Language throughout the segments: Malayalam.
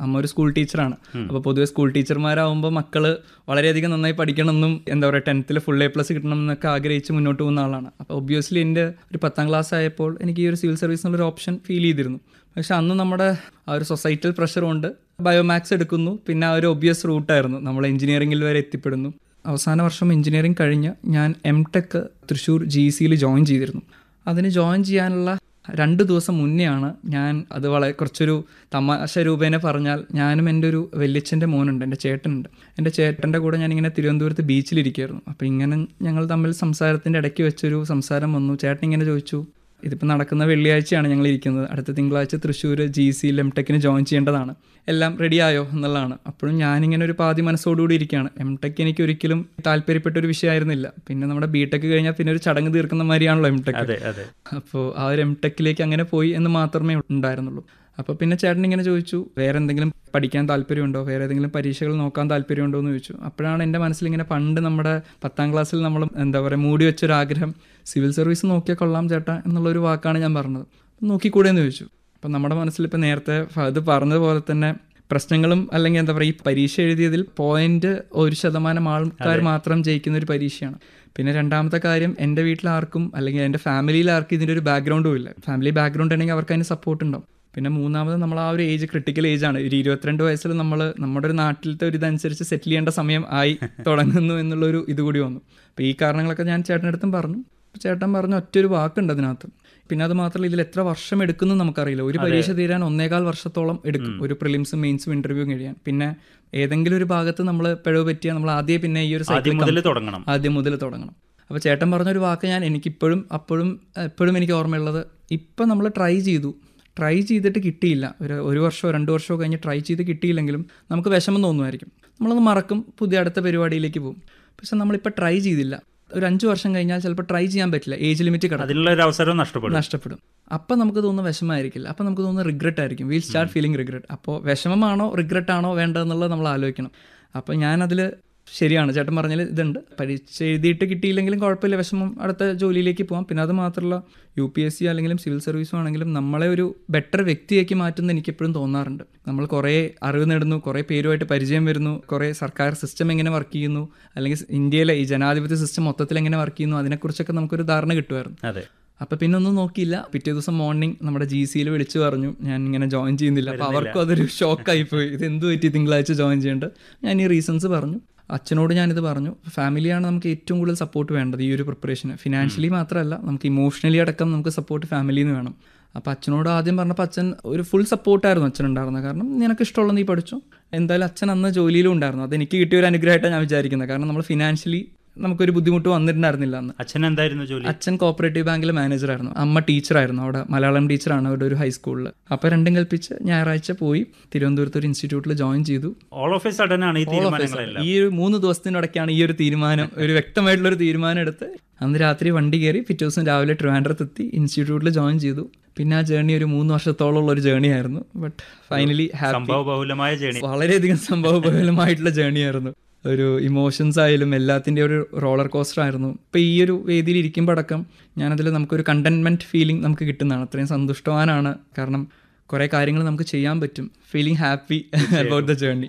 അമ്മ ഒരു സ്കൂൾ ടീച്ചറാണ് അപ്പോൾ പൊതുവെ സ്കൂൾ ടീച്ചർമാരാകുമ്പോൾ മക്കള് വളരെയധികം നന്നായി പഠിക്കണമെന്നും എന്താ പറയുക ടെൻത്തിൽ ഫുൾ എ പ്ലസ് കിട്ടണം എന്നൊക്കെ ആഗ്രഹിച്ച് മുന്നോട്ട് പോകുന്ന ആളാണ് അപ്പോൾ ഒബ്വിയസ്ലി എൻ്റെ ഒരു പത്താം ക്ലാസ് ആയപ്പോൾ എനിക്ക് ഈ ഒരു സിവിൽ സർവീസ് എന്നുള്ളൊരു ഓപ്ഷൻ ഫീൽ ചെയ്തിരുന്നു പക്ഷെ അന്ന് നമ്മുടെ ആ ഒരു സൊസൈറ്റൽ പ്രഷർ കൊണ്ട് ബയോമാക്സ് എടുക്കുന്നു പിന്നെ ആ ഒരു ഒബ്വിയസ് റൂട്ടായിരുന്നു നമ്മൾ എഞ്ചിനീയറിംഗിൽ വരെ എത്തിപ്പെടുന്നു അവസാന വർഷം എഞ്ചിനീയറിംഗ് കഴിഞ്ഞ് ഞാൻ എം ടെക് തൃശ്ശൂർ ജി സിയിൽ ജോയിൻ ചെയ്തിരുന്നു അതിന് ജോയിൻ ചെയ്യാനുള്ള രണ്ട് ദിവസം മുന്നെയാണ് ഞാൻ അത് വളരെ കുറച്ചൊരു തമാശ രൂപേണ പറഞ്ഞാൽ ഞാനും എൻ്റെ ഒരു വല്യച്ഛൻ്റെ മോനുണ്ട് എൻ്റെ ചേട്ടനുണ്ട് എൻ്റെ ചേട്ടൻ്റെ കൂടെ ഞാനിങ്ങനെ തിരുവനന്തപുരത്ത് ബീച്ചിലിരിക്കുകയായിരുന്നു അപ്പോൾ ഇങ്ങനെ ഞങ്ങൾ തമ്മിൽ സംസാരത്തിൻ്റെ ഇടയ്ക്ക് വെച്ചൊരു സംസാരം വന്നു ചേട്ടൻ ഇങ്ങനെ ചോദിച്ചു ഇതിപ്പോൾ നടക്കുന്ന വെള്ളിയാഴ്ചയാണ് ഞങ്ങൾ ഇരിക്കുന്നത് അടുത്ത തിങ്കളാഴ്ച തൃശ്ശൂർ ജി സി എം ടെക്കിന് ജോയിൻ ചെയ്യേണ്ടതാണ് എല്ലാം റെഡിയായോ എന്നുള്ളതാണ് അപ്പോഴും ഞാനിങ്ങനെ ഒരു പാതി മനസ്സോടുകൂടി ഇരിക്കുകയാണ് എം ടെക് എനിക്ക് ഒരിക്കലും താല്പര്യപ്പെട്ട ഒരു വിഷയമായിരുന്നില്ല പിന്നെ നമ്മുടെ ബി ടെക് കഴിഞ്ഞാൽ പിന്നെ ഒരു ചടങ്ങ് തീർക്കുന്ന മാതിരിയാണല്ലോ എം ടെക് അതെ അതെ അപ്പോൾ ആ ഒരു എം ടെക്കിലേക്ക് അങ്ങനെ പോയി എന്ന് മാത്രമേ ഉണ്ടായിരുന്നുള്ളൂ അപ്പോൾ പിന്നെ ചേട്ടൻ ഇങ്ങനെ ചോദിച്ചു വേറെ എന്തെങ്കിലും പഠിക്കാൻ താല്പര്യമുണ്ടോ വേറെ ഏതെങ്കിലും പരീക്ഷകൾ നോക്കാൻ താല്പര്യമുണ്ടോ എന്ന് ചോദിച്ചു അപ്പോഴാണ് എൻ്റെ മനസ്സിൽ ഇങ്ങനെ പണ്ട് നമ്മുടെ പത്താം ക്ലാസ്സിൽ നമ്മൾ എന്താ പറയുക മൂടി വെച്ചൊരു ആഗ്രഹം സിവിൽ സർവീസ് നോക്കിയാൽ കൊള്ളാം ചേട്ടാ എന്നുള്ളൊരു വാക്കാണ് ഞാൻ പറഞ്ഞത് നോക്കിക്കൂടെ എന്ന് ചോദിച്ചു അപ്പം നമ്മുടെ മനസ്സിൽ ഇപ്പം നേരത്തെ അത് പറഞ്ഞതുപോലെ തന്നെ പ്രശ്നങ്ങളും അല്ലെങ്കിൽ എന്താ പറയുക ഈ പരീക്ഷ എഴുതിയതിൽ പോയിന്റ് ഒരു ശതമാനം ആൾക്കാർ മാത്രം ജയിക്കുന്ന ഒരു പരീക്ഷയാണ് പിന്നെ രണ്ടാമത്തെ കാര്യം എൻ്റെ വീട്ടിൽ ആർക്കും അല്ലെങ്കിൽ എൻ്റെ ഫാമിലിയിൽ ആർക്കും ഇതിൻ്റെ ഒരു ബാക്ക്ഗ്രൗണ്ടും ഇല്ല ഫാമിലി ബാക്ക്ഗ്രൗണ്ട് ഉണ്ടെങ്കിൽ അവർക്ക് അതിന് സപ്പോർട്ട് ഉണ്ടാവും പിന്നെ മൂന്നാമത് നമ്മൾ ആ ഒരു ഏജ് ക്രിട്ടിക്കൽ ഏജ് ആണ് ഒരു ഇരുപത്തിരണ്ട് വയസ്സിൽ നമ്മൾ നമ്മുടെ ഒരു നാട്ടിലത്തെ ഒരു ഇതനുസരിച്ച് സെറ്റിൽ ചെയ്യേണ്ട സമയം ആയി തുടങ്ങുന്നു എന്നുള്ളൊരു ഇത് കൂടി വന്നു അപ്പോൾ ഈ കാരണങ്ങളൊക്കെ ഞാൻ ചേട്ടനടുത്തും പറഞ്ഞു അപ്പോൾ ചേട്ടൻ പറഞ്ഞ ഒറ്റൊരു വാക്കുണ്ട് അതിനകത്ത് പിന്നെ അത് മാത്രമല്ല ഇതിൽ എത്ര വർഷം എടുക്കുന്നു നമുക്കറിയില്ല ഒരു പരീക്ഷ തീരാൻ ഒന്നേകാൽ വർഷത്തോളം എടുക്കും ഒരു പ്രിലിംസും മെയിൻസും ഇന്റർവ്യൂ കഴിയാൻ പിന്നെ ഏതെങ്കിലും ഒരു ഭാഗത്ത് നമ്മൾ പിഴവ് പറ്റിയാൽ നമ്മൾ ആദ്യം പിന്നെ ഈ ഒരു ആദ്യം മുതൽ തുടങ്ങണം ആദ്യം മുതൽ തുടങ്ങണം അപ്പോൾ ചേട്ടൻ പറഞ്ഞൊരു വാക്ക് ഞാൻ എനിക്കിപ്പോഴും അപ്പോഴും എപ്പോഴും എനിക്ക് ഓർമ്മയുള്ളത് ഇപ്പം നമ്മൾ ട്രൈ ചെയ്തു ട്രൈ ചെയ്തിട്ട് കിട്ടിയില്ല ഒരു ഒരു വർഷമോ രണ്ട് വർഷമോ കഴിഞ്ഞ് ട്രൈ ചെയ്ത് കിട്ടിയില്ലെങ്കിലും നമുക്ക് വിഷമം തോന്നുമായിരിക്കും നമ്മളത് മറക്കും പുതിയ അടുത്ത പരിപാടിയിലേക്ക് പോകും പക്ഷെ നമ്മളിപ്പോൾ ട്രൈ ചെയ്തില്ല ഒരു അഞ്ച് വർഷം കഴിഞ്ഞാൽ ചിലപ്പോൾ ട്രൈ ചെയ്യാൻ പറ്റില്ല ഏജ് ലിമിറ്റ് കടക്കും അതിനുള്ള ഒരു അവസരം നഷ്ടപ്പെടും നഷ്ടപ്പെടും അപ്പം നമുക്ക് തോന്നുന്ന വിഷമമായിരിക്കില്ല അപ്പം നമുക്ക് തോന്നുന്ന റിഗ്രറ്റ് ആയിരിക്കും വിൽ സ്റ്റാർട്ട് ഫീലിംഗ് റിഗ്രറ്റ് അപ്പോൾ വിഷമമാണോ റിഗ്രറ്റ് ആണോ വേണ്ടതെന്നുള്ളത് നമ്മൾ ആലോചിക്കണം അപ്പോൾ ഞാനതിൽ ശരിയാണ് ചേട്ടൻ പറഞ്ഞാൽ ഇതുണ്ട് പരീക്ഷ എഴുതിയിട്ട് കിട്ടിയില്ലെങ്കിലും കുഴപ്പമില്ല വിഷമം അടുത്ത ജോലിയിലേക്ക് പോകാം പിന്നെ അത് മാത്രമല്ല യു പി എസ് സി ആണെങ്കിലും സിവിൽ സർവീസും ആണെങ്കിലും നമ്മളെ ഒരു ബെറ്റർ വ്യക്തിയാക്കി മാറ്റുന്ന എനിക്ക് എപ്പോഴും തോന്നാറുണ്ട് നമ്മൾ കുറേ അറിവ് നേടുന്നു കുറേ പേരുമായിട്ട് പരിചയം വരുന്നു കുറേ സർക്കാർ സിസ്റ്റം എങ്ങനെ വർക്ക് ചെയ്യുന്നു അല്ലെങ്കിൽ ഇന്ത്യയിലെ ഈ ജനാധിപത്യ സിസ്റ്റം മൊത്തത്തിൽ എങ്ങനെ വർക്ക് ചെയ്യുന്നു അതിനെക്കുറിച്ചൊക്കെ നമുക്കൊരു ധാരണ കിട്ടുമായിരുന്നു അതെ അപ്പൊ പിന്നെ ഒന്നും നോക്കിയില്ല പിറ്റേ ദിവസം മോർണിംഗ് നമ്മുടെ ജി സിയിൽ വിളിച്ചു പറഞ്ഞു ഞാൻ ഇങ്ങനെ ജോയിൻ ചെയ്യുന്നില്ല അപ്പൊ അവർക്കും അതൊരു ഷോക്കായി പോയി ഇത് എന്ത് പറ്റി തിങ്കളാഴ്ച ജോയിൻ ചെയ്യേണ്ടത് ഞാൻ ഈ റീസൺസ് പറഞ്ഞു അച്ഛനോട് ഞാനിത് പറഞ്ഞു ഫാമിലിയാണ് നമുക്ക് ഏറ്റവും കൂടുതൽ സപ്പോർട്ട് വേണ്ടത് ഈ ഒരു പ്രിപ്പറേഷന് ഫിനാൻഷ്യലി മാത്രമല്ല നമുക്ക് ഇമോഷണലി അടക്കം നമുക്ക് സപ്പോർട്ട് ഫാമിലിയിൽ നിന്ന് വേണം അപ്പോൾ അച്ഛനോട് ആദ്യം പറഞ്ഞപ്പോൾ അച്ഛൻ ഒരു ഫുൾ സപ്പോർട്ടായിരുന്നു അച്ഛൻ ഉണ്ടായിരുന്നത് കാരണം നിനക്ക് ഇഷ്ടമുള്ള നീ പഠിച്ചു എന്തായാലും അച്ഛൻ അന്ന് ജോലിയിലും ഉണ്ടായിരുന്നു അത് എനിക്ക് കിട്ടിയ ഒരു അനുഗ്രഹമായിട്ടാണ് ഞാൻ വിചാരിക്കുന്നത് കാരണം നമ്മൾ ഫിനാൻഷ്യലി നമുക്കൊരു ബുദ്ധിമുട്ട് വന്നിട്ടുണ്ടായിരുന്നില്ല അന്ന് അച്ഛൻ എന്തായിരുന്നു ജോലി അച്ഛൻ കോപ്പറേറ്റീവ് ബാങ്കിൽ മാനേജറായിരുന്നു അമ്മ ടീച്ചറായിരുന്നു അവിടെ മലയാളം ടീച്ചറാണ് അവിടെ ഒരു ഹൈസ്കൂളിൽ അപ്പോൾ രണ്ടും കൽപ്പിച്ച് ഞായറാഴ്ച പോയി തിരുവനന്തപുരത്ത് ഒരു ഇൻസ്റ്റിറ്റ്യൂട്ടിൽ ജോയിൻ ചെയ്തു ഓൾ ഓഫ് എ സഡൻ ആണ് ഈ തീരുമാനങ്ങളെല്ലാം ഈ ഒരു മൂന്ന് ദിവസത്തിനിടയ്ക്കാണ് ഈ ഒരു തീരുമാനം ഒരു വ്യക്തമായിട്ടുള്ള ഒരു തീരുമാനം എടുത്ത് അന്ന് രാത്രി വണ്ടി കയറി പിറ്റേ ദിവസം രാവിലെ ട്രിവാൻഡ്രത്ത് എത്തി ഇൻസ്റ്റിറ്റ്യൂട്ടിൽ ജോയിൻ ചെയ്തു പിന്നെ ആ ജേർണി ഒരു മൂന്ന് വർഷത്തോളം ഉള്ള ഒരു ജേർണി ആയിരുന്നു ബട്ട് ഫൈനലി ഹാപ്പി സംഭവ ബഹുലമായ ജേണി വളരെയധികം സംഭവബഹുലമായിട്ടുള്ള ജേർണി ആയിരുന്നു ഒരു ഇമോഷൻസ് ആയാലും എല്ലാത്തിൻ്റെ ഒരു റോളർ കോസ്റ്റർ ആയിരുന്നു ഇപ്പം ഈ ഒരു വേദിയിൽ ഇരിക്കുമ്പോൾ അടക്കം ഞാനതിൽ നമുക്കൊരു കണ്ടൻമെൻറ്റ് ഫീലിംഗ് നമുക്ക് കിട്ടുന്നതാണ് അത്രയും സന്തുഷ്ടവാനാണ് കാരണം കുറേ കാര്യങ്ങൾ നമുക്ക് ചെയ്യാൻ പറ്റും feeling happy about the journey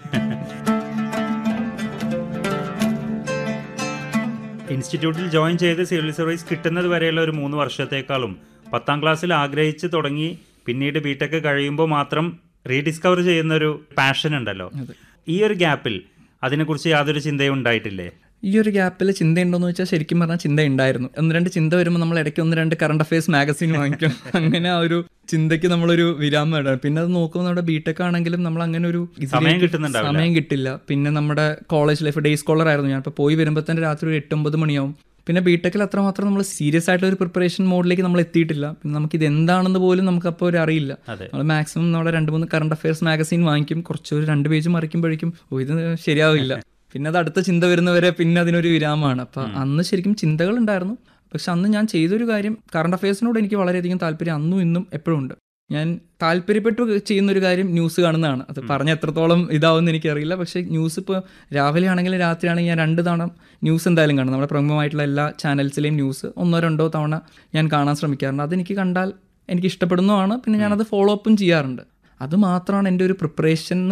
ഇൻസ്റ്റിറ്റ്യൂട്ടിൽ ജോയിൻ ചെയ്ത് സിവിൽ സർവീസ് കിട്ടുന്നത് വരെയുള്ള ഒരു മൂന്ന് വർഷത്തേക്കാളും പത്താം ക്ലാസ്സിൽ ആഗ്രഹിച്ച് തുടങ്ങി പിന്നീട് ബിടെക് കഴിയുമ്പോൾ മാത്രം റീഡിസ്കവർ ചെയ്യുന്ന ഒരു പാഷൻ ഉണ്ടല്ലോ ഈ ഒരു ഗ്യാപ്പിൽ അതിനെക്കുറിച്ച് യാതൊരു ചിന്തയും ഉണ്ടായിട്ടില്ലേ ഈ ഒരു ഗ്യാപ്പിൽ ചിന്തയുണ്ടോയെന്ന് വെച്ചാൽ ശരിക്കും പറഞ്ഞാൽ ചിന്ത ഉണ്ടായിരുന്നു ഒന്ന് രണ്ട് ചിന്ത വരുമ്പോൾ നമ്മൾ ഇടയ്ക്ക് ഒന്ന് രണ്ട് കറണ്ട് അഫയേഴ്സ് മാഗസീൻ വാങ്ങിക്കും അങ്ങനെ ആ ഒരു ചിന്തയ്ക്ക് നമ്മളൊരു വിരാമം ഇടാം പിന്നെ അത് നോക്കുമ്പോൾ നമ്മുടെ ബിടെക് ആണെങ്കിലും നമ്മൾ അങ്ങനെ ഒരു ഇതിലേക്ക് സമയം കിട്ടുന്നുണ്ടാവില്ല. സമയം കിട്ടില്ല പിന്നെ നമ്മുടെ കോളേജ് ലൈഫ് ഡേ സ്കോളർ ആയിരുന്നു ഞാൻ ഇപ്പോൾ പോയി വരുമ്പോൾ തന്നെ രാത്രി ഒരു എട്ടൊമ്പത് മണിയാവും പിന്നെ ബിടെക്കിൽ അത്രമാത്രം നമ്മൾ സീരിയസ് ആയിട്ടുള്ള ഒരു പ്രിപ്പറേഷൻ മോഡിലേക്ക് നമ്മൾ എത്തിയിട്ടില്ല പിന്നെ നമുക്ക് ഇത് എന്താണെന്ന് പോലും നമുക്ക് അപ്പോൾ ഒരു അറിയില്ല അതെ നമ്മൾ മാക്സിമം നമ്മുടെ രണ്ട് മൂന്ന് കറണ്ട് അഫയേഴ്സ് മാഗസീൻ വാങ്ങിക്കും കുറച്ച് ഒരു രണ്ട് പേജ് മറിക്കുമ്പോഴേക്കും ഓ ഇത് ശരിയാവില്ല പിന്നെ അത് അടുത്ത ചിന്ത വരുന്നവരെ പിന്നെ അതിനൊരു വിരാമമാണ് അപ്പൊ അന്ന് ശരിക്കും ചിന്തകൾ ഉണ്ടായിരുന്നു പക്ഷെ അന്ന് ഞാൻ ചെയ്തൊരു കാര്യം കറണ്ട് അഫയേഴ്സിനോട് എനിക്ക് വളരെയധികം താല്പര്യം അന്നും ഇന്നും എപ്പോഴും ഉണ്ട് ഞാൻ താല്പര്യപ്പെട്ടു ചെയ്യുന്ന ഒരു കാര്യം ന്യൂസ് കാണുന്നതാണ് അത് പറഞ്ഞ എത്രത്തോളം ഇതാവുമെന്ന് എനിക്കറിയില്ല പക്ഷേ ന്യൂസ് ഇപ്പോൾ രാവിലെ ആണെങ്കിലും രാത്രി ആണെങ്കിലും ഞാൻ രണ്ട് തവണ ന്യൂസ് എന്തായാലും കാണും നമ്മുടെ പ്രമുഖമായിട്ടുള്ള എല്ലാ ചാനൽസിലെയും ന്യൂസ് ഒന്നോ രണ്ടോ തവണ ഞാൻ കാണാൻ ശ്രമിക്കാറുണ്ട് അതെനിക്ക് കണ്ടാൽ എനിക്ക് ഇഷ്ടപ്പെടുന്നതാണ് പിന്നെ ഞാനത് ഫോളോ അപ്പും ചെയ്യാറുണ്ട് അത് മാത്രമാണ് എൻ്റെ ഒരു പ്രിപ്പറേഷൻ